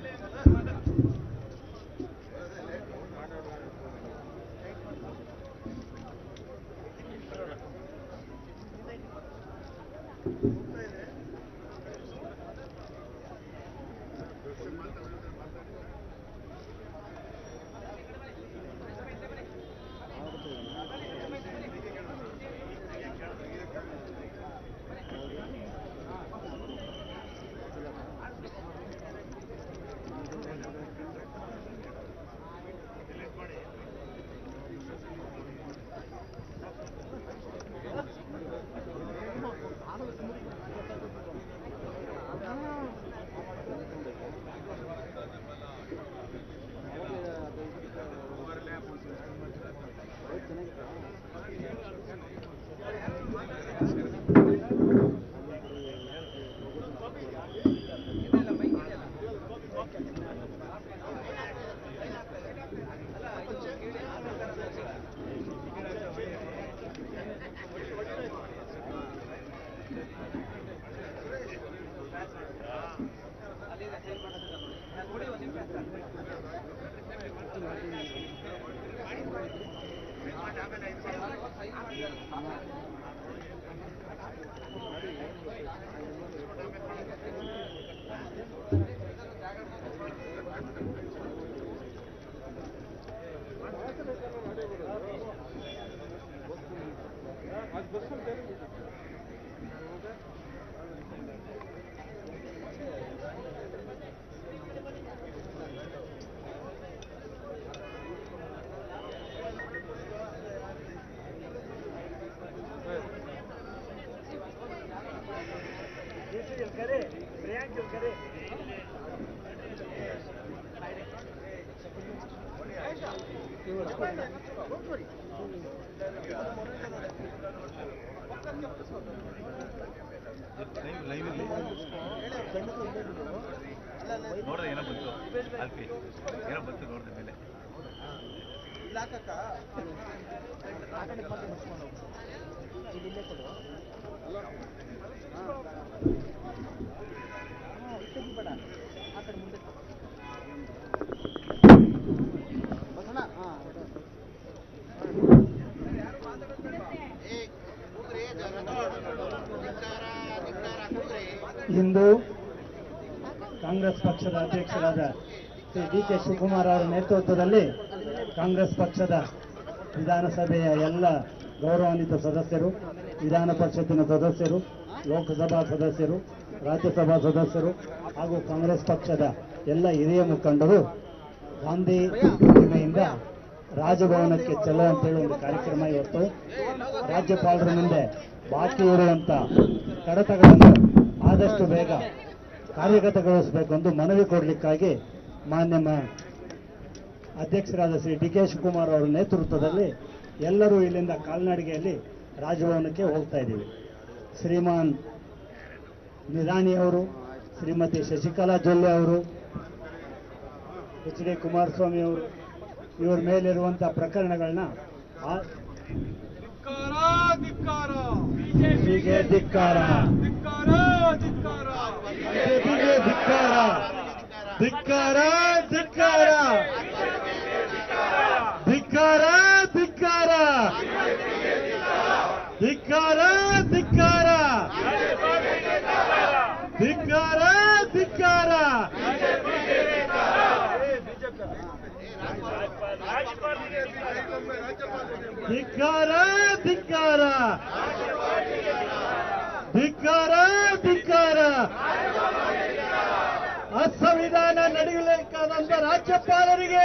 live live ನೋಡ್ದೆ ಏನೋ ಬಂತು ಅಲ್ಪಿ ಏನೋ ಬಂತು ನೋಡ್ದೆ ಮೇಲೆ ಇಂದು ಕಾಂಗ್ರೆಸ್ ಪಕ್ಷದ ಅಧ್ಯಕ್ಷರಾದ ಶ್ರೀ ಡಿ ಕೆ ಶಿವಕುಮಾರ್ ಅವರ ನೇತೃತ್ವದಲ್ಲಿ ಕಾಂಗ್ರೆಸ್ ಪಕ್ಷದ ವಿಧಾನಸಭೆಯ ಎಲ್ಲ ಗೌರವಾನ್ವಿತ ಸದಸ್ಯರು ವಿಧಾನ ಪರಿಷತ್ತಿನ ಸದಸ್ಯರು ಲೋಕಸಭಾ ಸದಸ್ಯರು ರಾಜ್ಯಸಭಾ ಸದಸ್ಯರು ಹಾಗೂ ಕಾಂಗ್ರೆಸ್ ಪಕ್ಷದ ಎಲ್ಲ ಹಿರಿಯ ಮುಖಂಡರು ಗಾಂಧಿ ಪ್ರತಿಮೆಯಿಂದ ರಾಜಭವನಕ್ಕೆ ಚಲೋ ಅಂತೇಳಿ ಒಂದು ಕಾರ್ಯಕ್ರಮ ಇವತ್ತು ರಾಜ್ಯಪಾಲರ ಮುಂದೆ ಬಾಕಿ ಇರುವಂತ ಕಡತಗಳನ್ನು ಆದಷ್ಟು ಬೇಗ ಕಾರ್ಯಗತಗೊಳಿಸಬೇಕು ಎಂದು ಮನವಿ ಕೊಡಲಿಕ್ಕಾಗಿ ಮಾನ್ಯ ಮ- ಅಧ್ಯಕ್ಷರಾದ ಶ್ರೀ ಡಿ ಕೆ ಶಿವಕುಮಾರ್ ಅವರ ನೇತೃತ್ವದಲ್ಲಿ ಎಲ್ಲರೂ ಇಲ್ಲಿಂದ ಕಾಲ್ನಡಿಗೆಯಲ್ಲಿ ರಾಜಭವನಕ್ಕೆ ಹೋಗ್ತಾ ಇದ್ದೀವಿ ಶ್ರೀಮಾನ್ ನಿರಾಣಿ ಅವರು ಶ್ರೀಮತಿ ಶಶಿಕಲಾ ಜೊಲ್ಲೆ ಅವರು ಎಚ್ ಡಿ ಕುಮಾರಸ್ವಾಮಿ ಅವರು ಇವರ ಮೇಲಿರುವಂತಹ ಪ್ರಕರಣಗಳನ್ನ ಆ- ಹೀಗೆ ಧಿಕ್ಕಾರ ಬಿಜೆಪಿಗೆ ಧಿಕ್ಕಾರ ಧಿಕ್ಕಾರ ಧಿಕ್ಕಾರ ಧಿಕ್ಕಾರ ಧಿಕ್ಕಾರ ಧಿಕ್ಕಾರ ಧಿಕ್ಕಾರ ಧಿಕ್ಕಾರ ಧಿಕ್ಕಾರ ಧಿಕ್ಕಾರ ಧಿಕ್ಕಾರ ಧಿಕ್ಕಾರ ಧಿಕ್ಕಾರ ಅಸಂವಿಧಾನ ನಡೆಯಬೇಕಾದಂತ ರಾಜ್ಯಪಾಲರಿಗೆ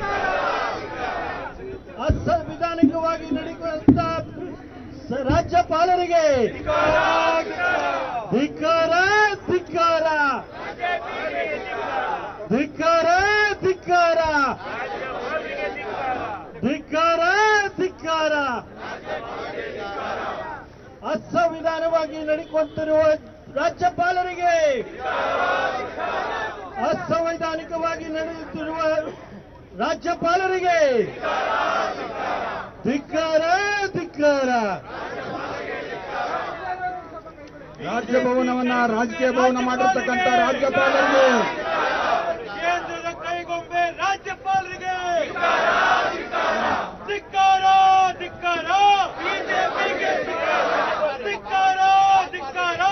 ಅಸಂವಿಧಾನಿಕವಾಗಿ ನಡೆಯುವಂತ ಸ- ರಾಜ್ಯಪಾಲರಿಗೆ ಧಿಕ್ಕಾರ ಧಿಕ್ಕಾರ ಧಿಕ್ಕಾರ ಧಿಕ್ಕಾರ ಧಿಕ್ಕಾರ ಧಿಕ್ಕಾರ ಅಸಂವಿಧಾನವಾಗಿ ನಡೆಯುವಂತಿರುವ ರಾಜ್ಯಪಾಲರಿಗೆ ಅಸಂವೈಧಾನಿಕವಾಗಿ ನಡೆಯುತ್ತಿರುವ ರಾಜ್ಯಪಾಲರಿಗೆ ಧಿಕ್ಕಾರ ಧಿಕ್ಕಾರ ರಾಜ್ಯಭವನವನ್ನ ರಾಜಕೀಯ ಭವನ ಮಾಡಿರ್ತಕ್ಕಂಥ ರಾಜ್ಯಪಾಲರಿಗೆ ಕೈಗೊಂಬೆ ರಾಜ್ಯಪಾಲರಿಗೆ ಧಿಕ್ಕಾರ ಧಿಕ್ಕಾರ ಧಿಕ್ಕಾರ ಧಿಕ್ಕಾರ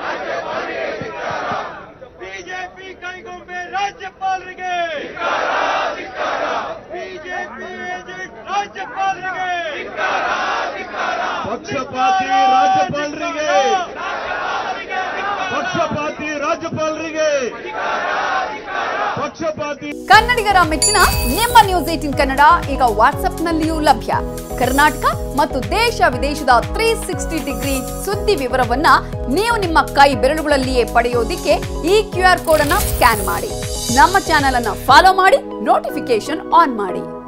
ಬಿಜೆಪಿ ಕೈಗೊಂಬೆ ರಾಜ್ಯಪಾಲರಿಗೆ ಬಿಜೆಪಿ ಏಜೆಂಟ್ ರಾಜ್ಯಪಾಲರಿಗೆ ಪಕ್ಷಪಾತಿ ರಾಜ್ಯಪಾಲರಿಗೆ ಪಕ್ಷಪಾತಿ ರಾಜ್ಯಪಾಲರಿಗೆ ಪಕ್ಷಪಾತಿ ಕನ್ನಡಿಗರ ಮೆಚ್ಚಿನ ನಿಮ್ಮ ನ್ಯೂಸ್ ಏಟಿನ್ ಕನ್ನಡ ಈಗ ವಾಟ್ಸ್ಆಪ್ನಲ್ಲಿಯೂ ಲಭ್ಯ ಕರ್ನಾಟಕ ಮತ್ತು ದೇಶ ವಿದೇಶದ ತ್ರೀ ಸಿಕ್ಸ್ಟಿ ಡಿಗ್ರಿ ಸುದ್ದಿ ವಿವರವನ್ನ ನೀವು ನಿಮ್ಮ ಕೈ ಬೆರಳುಗಳಲ್ಲಿಯೇ ಪಡೆಯೋದಿಕ್ಕೆ ಈ ಕ್ಯೂ ಆರ್ ಕೋಡ್ ಅನ್ನ ಸ್ಕ್ಯಾನ್ ಮಾಡಿ ನಮ್ಮ ಚಾನೆಲ್ ಅನ್ನ ಫಾಲೋ ಮಾಡಿ ನೋಟಿಫಿಕೇಶನ್ ಆನ್ ಮಾಡಿ